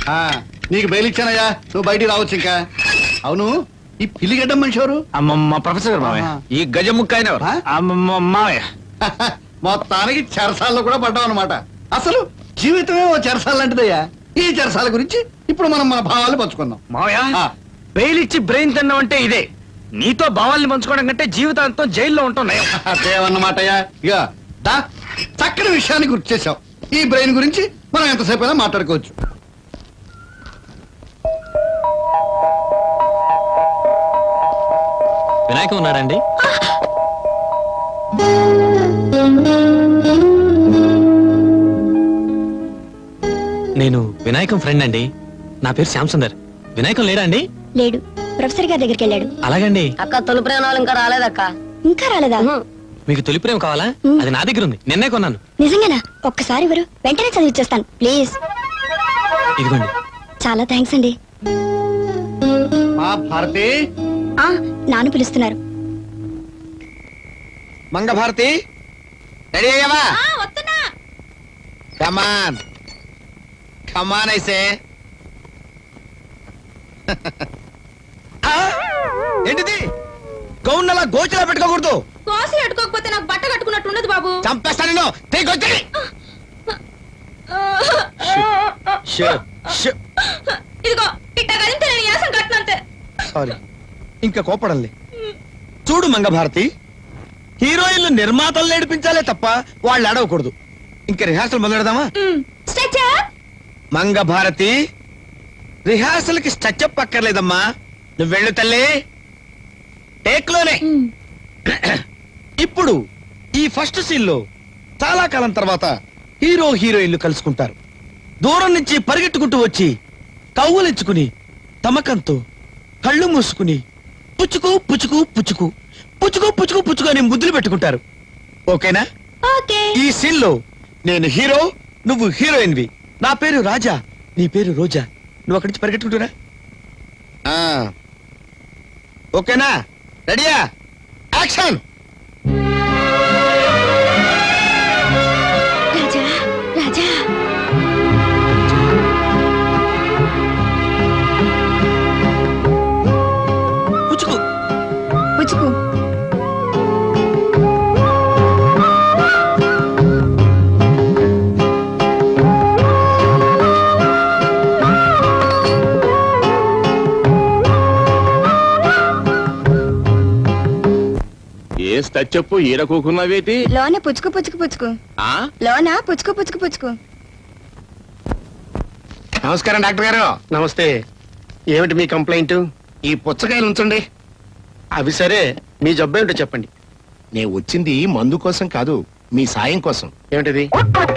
ఆ, నీకు బెయిల్ ఇచ్చానయ్యా నువ్వు బయటికి రావచ్చు ఇంకా అవును ఈ పిల్లిగడ్డం మనిషి ఎవరు మా ప్రొఫెసర్ గారు మావయ్య ఆహా. ఈ గజముక్క అయిన ఎవరు? ఆ? ఆ, మ- మ- మావయ్య మొత్తానికి చెరసాల్లో కూడా పడ్డాం అనమాట అసలు జీవితమే ఓ చెరసాల లాంటిదయ్యా ఈ చెరసాల గురించి ఇప్పుడు మనం మన భావాలు పంచుకుందాం మావయ్య ఆ. బెయిల్ ఇచ్చి బ్రెయిన్ తిన్నాం అంటే ఇదే నీతో భావాల్ని పంచుకోవడం కంటే జీవితాంతం జైల్లో ఉంటాం నయం అదేమన్నమాటయ్యా ఇక దా చక్కని విషయాన్ని గుర్తు చేసావు ఈ బ్రెయిన్ గురించి మనం ఎంతసేపు అయినా మాట్లాడుకోవచ్చు వినాయకం ఉన్నాడండి నేను వినాయకం ఫ్రెండ్ అండి నా పేరు శ్యామ్ సుందర్ వినాయకం లేడా అండి లేడు ప్రొఫెసర్ గారి దగ్గరికి వెళ్ళాడు అలాగండి అక్క తొలి ప్రేమాలు ఇంకా రాలేదక్క ఇంకా రాలేదా మీకు తొలి ప్రేమ కావాలా మ్. అది నా దగ్గర ఉంది నిన్నే కొన్నాను నిజంగానా ఒక్కసారి ఇవ్వరు వెంటనే చదివిచ్చేస్తాను ప్లీజ్ ఇదిగోండి చాలా థ్యాంక్స్ అండి మా భారతి ఆ నాన్న పిలుస్తున్నారు మంగభారతి రెడీ అయ్యావా కమాన్ కమాన్ ఐసే ఏంటిది గౌన్ అలా గోచలా పెట్టుకోకూడదు కోసి కట్టుకోకపోతే నాకు బట్ట కట్టుకున్నట్టు ఉండదు బాబు చంపేస్తాను నిన్ను. తీయ్ గొచ్చి. ఇదిగో ఇట్ట కలింతే నేను యాసం కట్టినంతే సారీ ఇంకా కోపడంలే చూడు మంగభారతి హీరోయిన్లు నిర్మాతలు నేర్పించాలే తప్ప వాళ్ళు అడవకూడదు ఇంకా రిహార్సల్ మొదలెడదామా స్ట్రెచర్ మంగభారతి రిహార్సల్ కి స్టచ్అప్ అక్కర్లేదమ్మా నువ్వు వెళ్ళు తల్లి టేక్ లోనే ఇప్పుడు ఈ ఫస్ట్ సీన్ లో చాలా కాలం తర్వాత హీరో హీరోయిన్లు కలుసుకుంటారు దూరం నుంచి పరిగెట్టుకుంటూ వచ్చి కవ్వులించుకుని తమకంతో కళ్ళు మూసుకుని పుచ్చుకు పుచ్చుకు పుచ్చుకు పుచ్చుకు పుచ్చుకు పుచ్చుకు అని ముద్దులు పెట్టుకుంటారు ఓకేనా ఓకే ఈ సీన్ లో నేను హీరో నువ్వు హీరోయిన్ వి నా పేరు రాజా నీ పేరు రోజా నువ్వు అక్కడి నుంచి పరిగెట్టుకుంటురా ఆ. ఓకేనా రెడీయా యాక్షన్ రాజా రాజా పుచ్చుకు పుచ్చుకు ఏ స్టచ్అప్ ఈడ కూకున్నావేటి లోన పుచ్చుకు పుచ్చుకు పుచ్చుకు ఆ లోన పుచ్చుకు పుచ్చుకు పుచ్చుకు నమస్కారం డాక్టర్ గారు నమస్తే ఏమిటి మీ కంప్లైంట్ ఈ పుచ్చకాయలు ఉంచండి అవి సరే మీ జబ్బు ఏమిటో చెప్పండి నేను వచ్చింది మందు కోసం కాదు మీ సాయం కోసం ఏమిటిది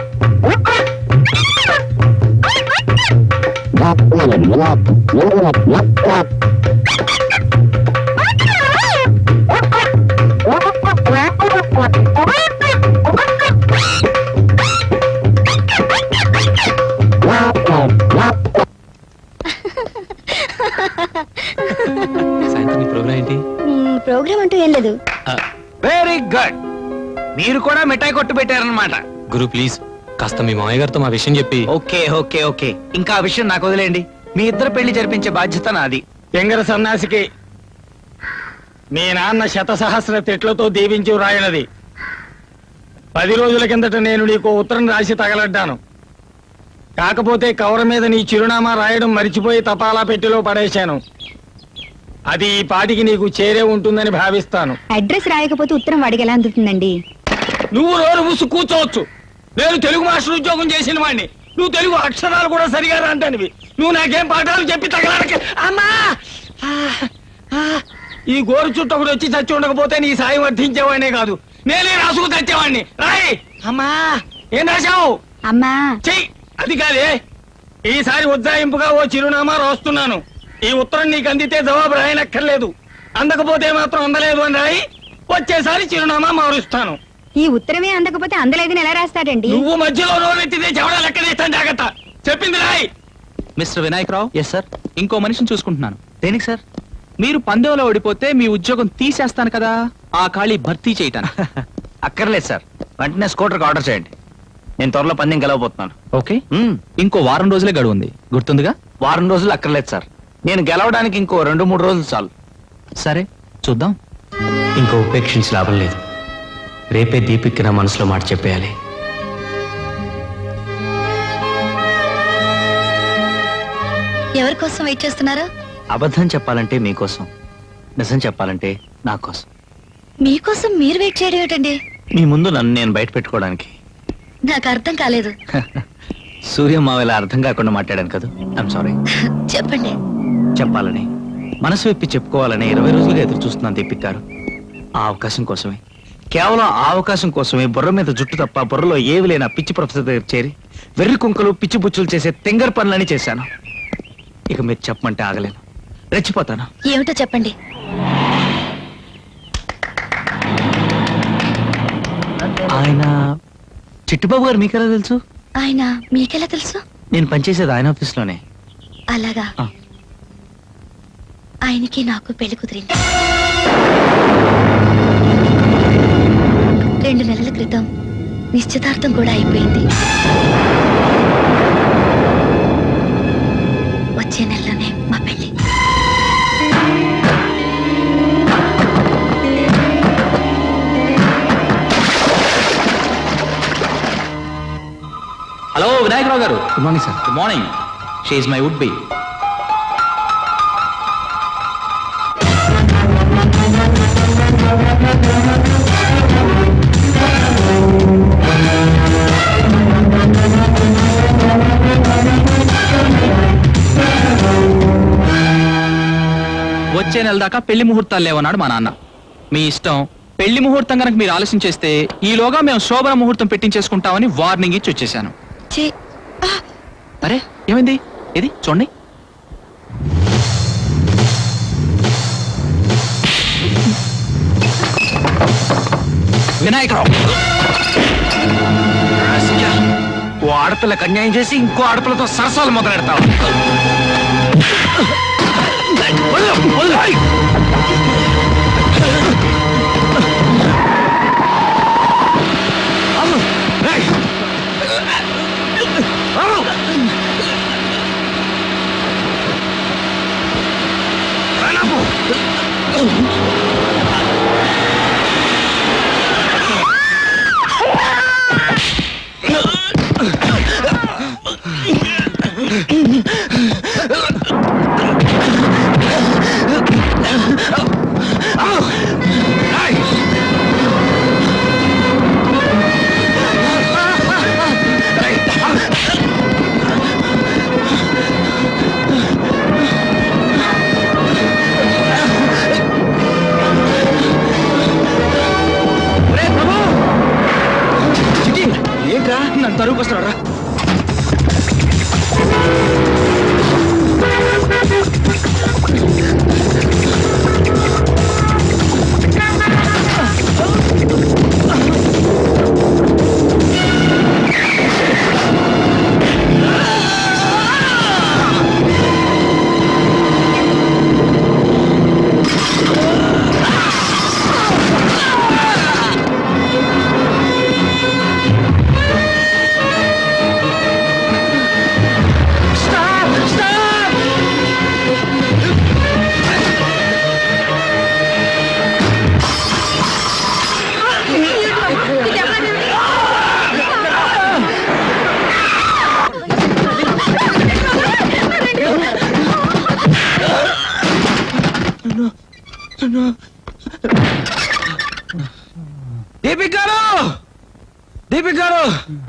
సాయంత్రం ఈ ప్రోగ్రామ్ ఏంటి మ్, ప్రోగ్రామ్ అంటూ ఏం లేదు వెరీ గుడ్ మీరు కూడా మిఠాయి కొట్టు పెట్టారనమాట గురు ప్లీజ్ కాస్త మీ మామయ్య గారితో మా విషయం చెప్పి ఓకే ఓకే ఓకే ఇంకా ఆ విషయం నాకు వదిలేండి మీ ఇద్దరు పెళ్లి జరిపించే బాధ్యత నాది ఎంగర సన్నాసికి మీ నాన్న శత సహస్ర తిట్లతో దీవించి వ్రాయినది పది రోజుల కిందట నేను నీకు ఉత్తరం రాసి తగలడ్డాను కాకపోతే కవర్ మీద నీ చిరునామా రాయడం మరిచిపోయి తపాలా పెట్టెలో పడేశాను అది ఈ పాటికి నీకు చేరే ఉంటుందని భావిస్తాను అడ్రస్ రాయకపోతే ఉత్తరం వాడికి ఎలా అందుతుందండి నువ్వు నోరు మూసు కూర్చోవచ్చు నేను తెలుగు మాస్టర్ ఉద్యోగం చేసిన వాడిని నువ్వు తెలుగు అక్షరాలు కూడా సరిగా రాంటానివి నువ్వు నాకేం పాఠాలు చెప్పి తగలడక అమ్మా ఆ, ఆ, ఈ గోరు చుట్టూ ఒకటి వచ్చి చచ్చి ఉండకపోతే నీ సాయం వర్తించేవాడినే కాదు నేనే రాసుకు తెచ్చేవాడిని రాయ్ అమ్మా ఏం రాశావు అమ్మా చెయ్యి అది కాదే ఈసారి ఉజ్జాయింపుగా ఓ చిరునామా రాస్తున్నాను ఈ ఉత్తరం నీకు అందితే జవాబు రాయనక్కర్లేదు అందకపోతే మాత్రం అందలేదు అని రాయి వచ్చేసారి చిరునామా మారుస్తాను ఈ ఉత్తరమే అందకపోతే అందలేదని ఎలా రాస్తాడండి నువ్వు మధ్యలో నోరెత్తితే చెవడా లెక్కనేస్తాను జాగ్రత్త చెప్పింది రాయ్ మిస్టర్ వినాయకరావు ఎస్ సార్ ఇంకో మనిషిని చూసుకుంటున్నాను దేనికి సార్ మీరు పందెంలో ఓడిపోతే మీ ఉద్యోగం తీసేస్తాను కదా ఆ ఖాళీ భర్తీ చేయటాను అక్కర్లేదు సార్ వెంటనే స్కూటర్కి ఆర్డర్ చేయండి నేను త్వరలో పందెం గెలవబోతున్నాను ఓకే మ్మ్. ఇంకో వారం రోజులే గడువు ఉంది గుర్తుందిగా వారం రోజులు అక్కర్లేదు సార్ నేను గెలవడానికి ఇంకో రెండు మూడు రోజులు చాలు సరే చూద్దాం ఇంకో ఉపేక్షించి లాభం లేదు రేపే దీపిక్కి నా మనసులో మాట చెప్పేయాలి ఎవరి కోసం వెయిట్ చేస్తున్నారా అబద్ధం చెప్పాలంటే మీకోసం నిజం చెప్పాలంటే నా కోసం మీకోసం మీరు వెయిట్ చేయడం ఏంటండి మీ ముందు నన్ను నేను బయట పెట్టుకోవడానికి నాకు అర్థం కాలేదు సూర్య మావేలా అర్థం కాకుండా మాట్లాడాను కదా ఐఎమ్ సారీ చెప్పండి చెప్పాలని మనసు విప్పి చెప్పుకోవాలని ఇరవై రోజులుగా ఎదురు చూస్తున్నాను దీపిక్ గారు ఆ అవకాశం కోసమే కేవలం ఆ అవకాశం కోసమే బుర్ర మీద జుట్టు తప్ప బుర్రలో ఏవి లేని ఆ పిచ్చి ప్రొఫెసర్ దగ్గర చేరి వెర్రి కుంకలు పిచ్చి బుచ్చులు చేసే తెంగర్ పనులని చేశాను ఇక మీరు చెప్పమంటే ఆగలేను రెచ్చిపోతాను ఏమిటో చెప్పండి ఆయన చిట్టుబాబు గారు మీకెలా తెలుసు ఆయన మీకెలా తెలుసు నేను పనిచేసేది ఆయన ఆఫీస్లోనే అలాగా ఆ. ఆయనకి నాకు పెళ్లి కుదిరింది రెండు నెలల క్రితం నిశ్చితార్థం కూడా అయిపోయింది వచ్చే నెలలోనే మా పెళ్లి హలో వినాయకరావు గారు good morning sir good morning షీఈ్ మై వుడ్ బి వచ్చే నెల దాకా పెళ్లి ముహూర్తాలు లేవన్నాడు మా నాన్న మీ ఇష్టం పెళ్లి ముహూర్తం కనుక మీరు ఆలస్యం చేస్తే ఈలోగా మేము శోభన ముహూర్తం పెట్టించేసుకుంటామని వార్నింగ్ ఇచ్చి వచ్చేసాను ఛీ, అరే ఏమైంది ఇది చూడండి వినాయకరావు ఓ ఆడపిల్లకి అన్యాయం చేసి ఇంకో ఆడపిల్లతో సరసాలు మొదలెడతావు ఏంట్రా నన్ను తరువుకు వస్తున్నారా దీపిక్ గారు దీపిక్ గారు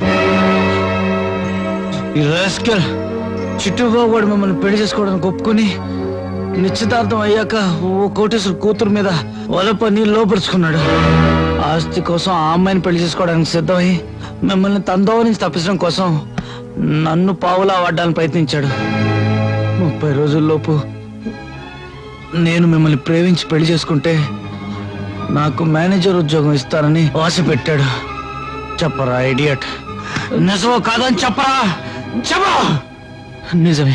ఈ రాస్కల్ చిట్టుబాబు వాడు మిమ్మల్ని పెళ్లి చేసుకోవడానికి ఒప్పుకొని నిశ్చితార్థం అయ్యాక ఓ కోటేశ్వర కూతురు మీద వలపని లోపరుచుకున్నాడు ఆస్తి కోసం ఆ అమ్మాయిని పెళ్లి చేసుకోవడానికి సిద్ధమై మిమ్మల్ని తందోవ నుంచి తప్పించడం కోసం నన్ను పావులా వాడడానికి ప్రయత్నించాడు ముప్పై రోజుల్లోపు నేను మిమ్మల్ని ప్రేమించి పెళ్లి చేసుకుంటే నాకు మేనేజర్ ఉద్యోగం ఇస్తానని ఆశ పెట్టాడు చెప్పరా ఐడియట్ నిజమో కాదని చెప్పరా చెప్పరా నిజమే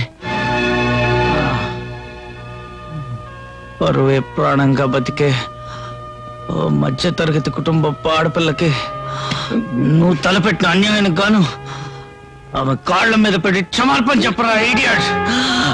పరువే ప్రాణంగా బతికే ఓ మధ్య తరగతి కుటుంబ ఆడపిల్లకి నువ్వు తలపెట్టిన అన్యాయానికి గాను ఆమె కాళ్ళ మీద పెట్టి క్షమార్పణ చెప్పరా ఇడియట్